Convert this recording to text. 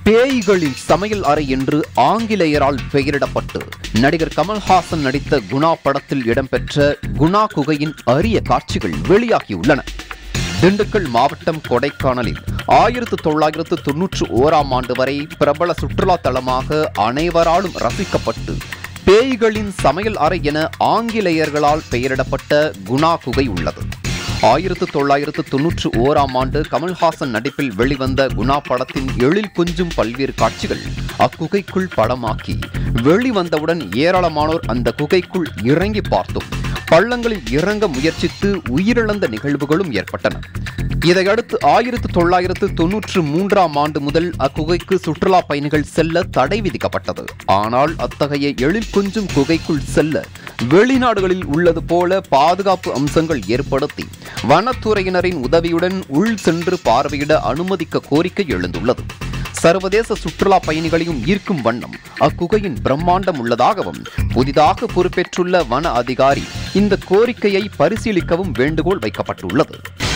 பேய்களின் சமையல் அறை என்று ஆங்கிலேயரால் பெயரிடப்பட்டு நடிகர் கமல்ஹாசன் நடித்த குணா படத்தில் இடம்பெற்ற குணா குகையின் அரிய காட்சிகள் வெளியாகியுள்ளன திண்டுக்கல் மாவட்டம் கொடைக்கானலில் ஆயிரத்து தொள்ளாயிரத்து தொன்னூற்று ஓராம் ஆண்டு வரை பிரபல சுற்றுலா தலமாக அனைவராலும் ரசிக்கப்பட்டு பேய்களின் சமையல் அறை என ஆங்கிலேயர்களால் பெயரிடப்பட்ட குணா குகை உள்ளது ஆயிரத்து தொள்ளாயிரத்து தொன்னூற்று ஓராம் ஆண்டு கமல்ஹாசன் நடிப்பில் வெளிவந்த குணா படத்தின் எழில் கொஞ்சும் பல்வேறு காட்சிகள் அக்குகைக்குள் படமாக்கி வெளிவந்தவுடன் ஏராளமானோர் அந்த குகைக்குள் இறங்கி பார்த்தோம் பள்ளங்களில் இறங்க முயற்சித்து உயிரிழந்த நிகழ்வுகளும் ஏற்பட்டன இதையடுத்து ஆயிரத்து தொள்ளாயிரத்து தொன்னூற்று மூன்றாம் ஆண்டு முதல் அக்குகைக்கு சுற்றுலா பயணிகள் செல்ல தடை விதிக்கப்பட்டது ஆனால் அத்தகைய எழில் கொஞ்சும் குகைக்குள் செல்ல வெளிநாடுகளில் உள்ளது போல பாதுகாப்பு அம்சங்கள் ஏற்படுத்தி வனத்துறையினரின் உதவியுடன் உள் சென்று பார்வையிட அனுமதிக்க கோரிக்கை எழுந்துள்ளது சர்வதேச சுற்றுலா பயணிகளையும் ஈர்க்கும் வண்ணம் அக்குகையின் பிரம்மாண்டம் உள்ளதாகவும் புதிதாக பொறுப்பேற்றுள்ள வன அதிகாரி இந்த கோரிக்கையை பரிசீலிக்கவும் வேண்டுகோள் வைக்கப்பட்டுள்ளது